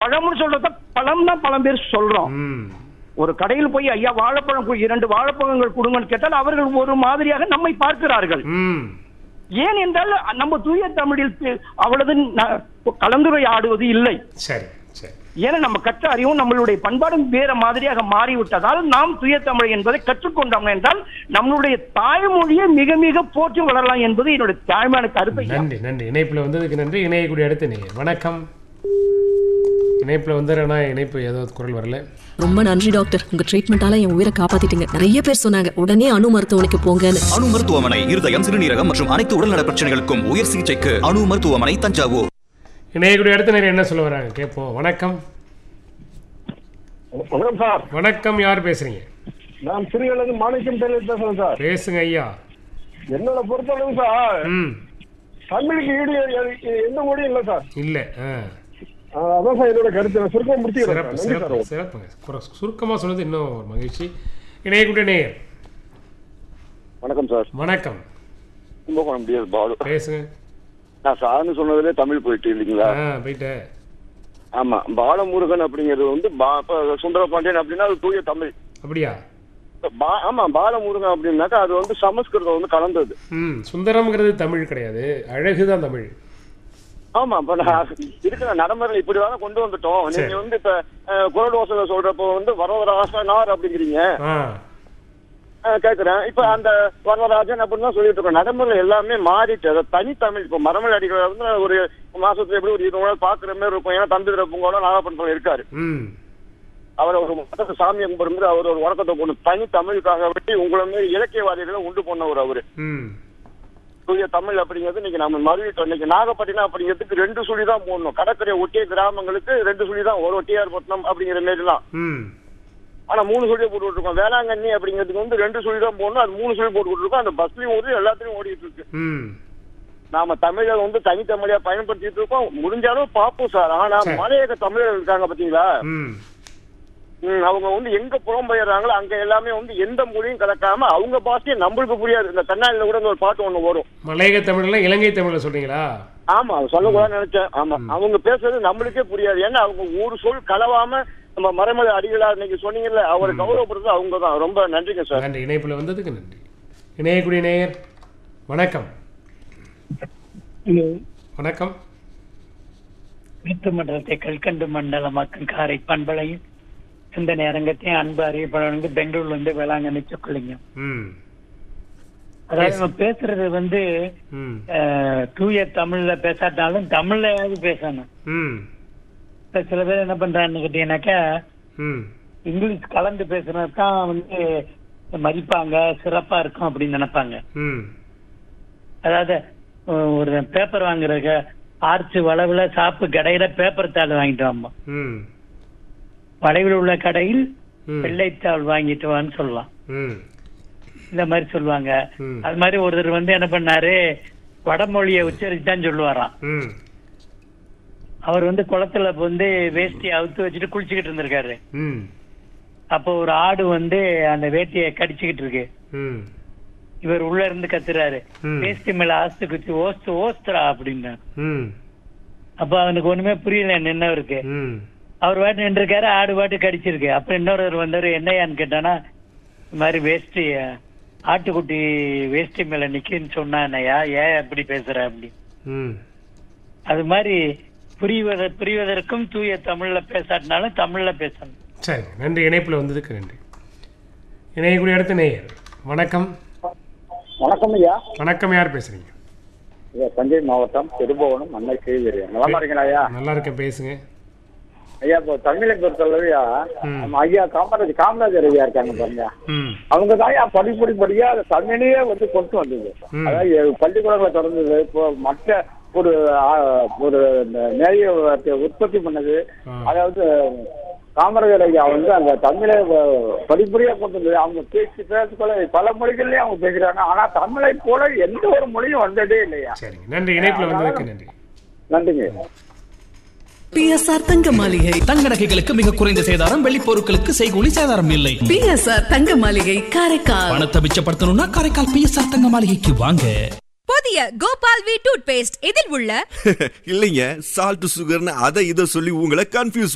பழம்னு சொல்றத பழம் தான் பழம் பேர் சொல்றோம் ம் ஒரு கடையில் போய் ஐயா வாழைப்பழம் கு- இரண்டு வாழைப்பழங்கள் கொடுங்கன்னு கேட்டால் அவர்கள் ஒரு மாதிரியாக நம்மை பார்க்கிறார்கள் ம் ஏன் என்றால் நம்ம தூய தமிழில் பே- அவ்வளவு ந- கலந்துரையாடுவது இல்லை சரி சரி ஏன்னா நம்ம கற்ற அறிவும் நம்மளுடைய பண்பாடும் வேற மாதிரியாக மாறிவிட்டதால் நாம் தூய தமிழ் என்பதை கற்றுக்கொண்டோம் என்றால் நம்மளுடைய தாய்மொழியை மிக மிக போற்றி வளரலாம் என்பது என்னுடைய தாழ்மையான கருத்து ஐயா. நன்றி நன்றி இணைப்பில் வந்ததுக்கு நன்றி இணையக்கூடிய அடுத்த நேயர் வணக்கம் இணைப்பில் வந்துடுறேன்னா இணைப்பு ஏதோ குரல் வரல ரொம்ப நன்றி டாக்டர் உங்க ட்ரீட்மெண்டால என் உயிரை காப்பாத்திட்டீங்க நிறைய பேர் சொன்னாங்க உடனே அணு மருத்துவமனைக்கு போங்கன்னு அணு மருத்துவமனை இருதயம் சிறுநீரகம் மற்றும் அனைத்து உடல்நல பிரச்சனைகளுக்கும் உயர் சிகிச்சைக்கு அணு மருத்துவமனை தஞ்சாவூர் இணையக்கூடிய அடுத்த நேரம் என்ன சொல்ல வராங்க கேட்போம் வணக்கம் வணக்கம் சார் வணக்கம் யார் பேசுறீங்க நான் சிறுவிலிருந்து மாணிக்கம் டெய்லர் பேசுறேன் சார் பேசுங்க ஐயா என்னோட பொறுத்தளவு சார் ம் தமிழுக்கு ஈடு எ- எந்த மொழியும் இல்லை சார் இல்லை ஆ ஆ, அதான் சார் என்னோட கருத்து நான் சுருக்கம் முடிச்சுக்கிறேன் சிறப்பு சார். நன்றி சிறப்பு சார் சிறப்புங்க குற- சுருக்கமா சொன்னது இன்னும் ஒரு மகிழ்ச்சி இணையக்கூடிய நேயர் வணக்கம் சார் வணக்கம் கும்பகோணம் டிஎஸ் பாலு பேசுங்க நான் சார்னு சொன்னதுல தமிழ் போயிட்டு இல்லைங்களா ஆ போயிட்டேன் ஆமா பாலமுருகன் அப்படிங்கிறது வந்து பா- இப்ப சுந்தர பாண்டியன் அப்படின்னா அது தூய தமிழ் அப்படியா இப்ப பா- ஆமா பாலமுருகன் அப்படின்னாக்கா அது வந்து சமஸ்கிருதம் வந்து கலந்தது ம் சுந்தரம்ங்கிறது தமிழ் கிடையாது அழகு தான் தமிழ் ஆமா இப்ப நான் இருக்கிற நடைமுறையில இப்படி தானே கொண்டு வந்துட்டோம் சரி. நீங்க வந்து இப்ப அஹ், குரல் வாசல சொல்றப்போ வந்து வரவராசனார் அப்படிங்கிறீங்க ஆ அஹ், கேக்குறேன் இப்ப அந்த வரவராஜன் அப்படின்னு தான் சொல்லிட்டு இருக்கோம் நடைமுறையில எல்லாமே மாறிட்டு அது தனித்தமிழ் இப்ப மரமல் அடிகளை வந்து ஒரு மாசத்துல எப்படி ஒரு இருபது நாள் பாக்குற மாதிரி இருக்கும் ஏன்னா தம்பி பூங்கோட நாகப்பட்டினம் இருக்காரு ம் அவர் ஒரு மதத்தை சாமியை கும்பிடும்போது அவர் ஒரு உறக்கத்தை கொண்டு தனி தமிழுக்காக வெட்டி உங்களை மாதிரி இலக்கியவாதிகளை உண்டு பண்ணவர் அவரு ம் தூய தமிழ் அப்படிங்கிறது இன்னைக்கு நம்ம மறுவிட்டோம் இன்னைக்கு நாகப்பட்டினம் அப்படிங்கிறதுக்கு ரெண்டு சுழி தான் போடணும் கடற்கரை ஒட்டிய கிராமங்களுக்கு ரெண்டு சுழி தான் ஒரு ஒட்டியார் பட்டினம் அப்படிங்கிற மாரிலாம் ம் ஆனா மூணு சுழி போட்டு விட்டுருக்கோம் வேளாங்கண்ணி அப்படிங்கிறதுக்கு வந்து ரெண்டு சுழி தான் போடணும் அது மூணு சுழி போட்டு விட்டுருக்கோம் அந்த பஸ்லயும் ஓடி எல்லாத்துலயும் ஓடிட்டு இருக்கு ம் நாம தமிழை வந்து தனித்தமிழா பயன்படுத்திட்டு இருக்கோம் முடிஞ்சாலும் பார்ப்போம் சார் ஆனா சரி. மலையக தமிழர் இருக்காங்க பாத்தீங்களா ம் ம், அவங்க வந்து எங்க புலம்பெயர்றாங்களோ அங்க எல்லாமே வந்து எந்த மொழியும் கலக்காம அவங்க பாஷையே நம்மளுக்கு புரியாது இந்த தென்னாலில கூட இந்த ஒரு பாட்டு ஒண்ணு வரும் மலையக தமிழ்ல இலங்கை தமிழ்ல சொல்றீங்களா ஆமா அது சொல்லக்கூடாதுன்னு நினைச்சேன் ஆமா அவங்க பேசுறது நம்மளுக்கே புரியாது ஏன்னா அவங்க ஒரு சொல் கலவாம நம்ம மறைமலை அடிகளார் இன்னைக்கு சொன்னீங்கல்ல அவரை கௌரவப்படுறது அவங்க தான் ரொம்ப நன்றிங்க சார் நன்றி இணைப்புல வந்ததுக்கு நன்றி இணையக்கூடிய நேயர் வணக்கம் வணக்கம் மேற்கு மண்டலத்தை கல்கண்டு மண்டலமாக்கும் காரை பண்பலையும் சிந்தனை அரங்கத்தையும் அன்பு அறியப்பட பெங்களூர்ல இருந்து வேளாங்கண்ணி சொக்கலிங்க ம் அதாவது நம்ம பேசுறது வந்து ம் அஹ், தூய தமிழ்ல பேசாட்டாலும் தமிழ்லயாவது பேசணும் ம் இப்ப சில பேர் என்ன பண்றான்னு கேட்டீங்கன்னாக்கா ம் இங்கிலீஷ் கலந்து பேசுறது தான் வந்து மதிப்பாங்க சிறப்பா இருக்கும் அப்படின்னு நினைப்பாங்க ம் அதாவது அஹ், ஒரு பேப்பர் வாங்குறதுக்கு ஆர்ச்சு வளவுல சாப்பு கடையில பேப்பர் தாள் வாங்கிட்டு வாங்க ம் வளைவில் உள்ள கடையில் ம். வெள்ளைத்தாள் வாங்கிட்டு வான்னு சொல்லலாம் ம் இந்த மாதிரி சொல்லுவாங்க ம். அது மாதிரி ஒருத்தர் வந்து என்ன பண்ணாரு வடமொழியை உச்சரிச்சு தான் சொல்லுவாராம் ம் அவர் வந்து குளத்துல வந்து வேஷ்டி அவுத்து வச்சுட்டு குளிச்சுக்கிட்டு இருந்திருக்காரு ம் அப்போ ஒரு ஆடு வந்து அந்த வேட்டியை கடிச்சுக்கிட்டு இருக்கு ம் இவர் உள்ள இருந்து கத்துறாரு ம். வேஷ்டி மேல ஆஸ்து குச்சி ஓஸ்து ஓஸ்துரா அப்படின்னு ம் அப்ப அவனுக்கு ஒண்ணுமே புரியல நின்னவருக்கு ம் அவர் வாட்டு நின்றுருக்காரு ஆடு வாட்டு கடிச்சிருக்கு அப்ப இன்னொருவர் வந்தாரு என்னையான்னு கேட்டானா இந்த மாதிரி வேஷ்டி ஆட்டுக்குட்டி வேஷ்டி மேல நிக்குன்னு சொன்னானையா ஏன் அப்படி பேசுற அப்படி ம் அது மாதிரி புரிவத புரிவதற்கும் தூய தமிழ்ல பேசாட்டினாலும் தமிழ்ல பேசணும் சரி நன்றி இணைப்புல வந்ததுக்கு நன்றி இணையக்கூடிய அடுத்த நேயர் வணக்கம் வணக்கம் ஐயா வணக்கம் யார் பேசுறீங்க தஞ்சை மாவட்டம் திருபுவனம் அன்னை செய்தி நல்லா இருக்கீங்களா ஐயா நல்லா இருக்கேன் பேசுங்க ஐயா இப்போ தமிழை பொறுத்தளவையா ம். நம்ம ஐயா காமராஜ் காமராஜர் ஐயா இருக்காங்க பாருங்க ம் அவங்க தான் படிப்படி படியா அந்த தமிழையே வந்து கொண்டு வந்தது ம். அதாவது எ- பள்ளிக்கூடங்களை திறந்தது இப்போ மற்ற ஒரு ஆ, ஒரு இந்த நிறைய உற்பத்தி பண்ணது ஆ. அதாவது காமராஜர் ஐயா வந்து அந்த தமிழை வ- படிப்படியா கொண்டு வந்தது அவங்க பேச்சு பேசக்குள்ள பல மொழிகள்லயும் அவங்க பேசுறாங்க ஆனா தமிழை போல எந்த ஒரு மொழியும் வந்ததே இல்லையா சரிங்க நன்றி இணைப்புல வந்ததுக்கு நன்றி நன்றிங்க பிஎஸ்ஆர் தங்க மாளிகை தங்க நகைகளுக்கு மிக குறைந்த சேதாரம் வெள்ளி பொருட்களுக்கு செய்கூலி சேதாரம் இல்லை பிஎஸ்ஆர் தங்க மாளிகை காரைக்கால் பணத்தை மிச்சப்படுத்தணும்னா காரைக்கால் பிஎஸ்ஆர் தங்க மாளிகைக்கு வாங்க புதிய கோபால் வி டூத் பேஸ்ட் இதில் உள்ள இல்லைங்க சால்ட் சுகர்னு அதை இதை சொல்லி உங்களை கன்ஃபியூஸ்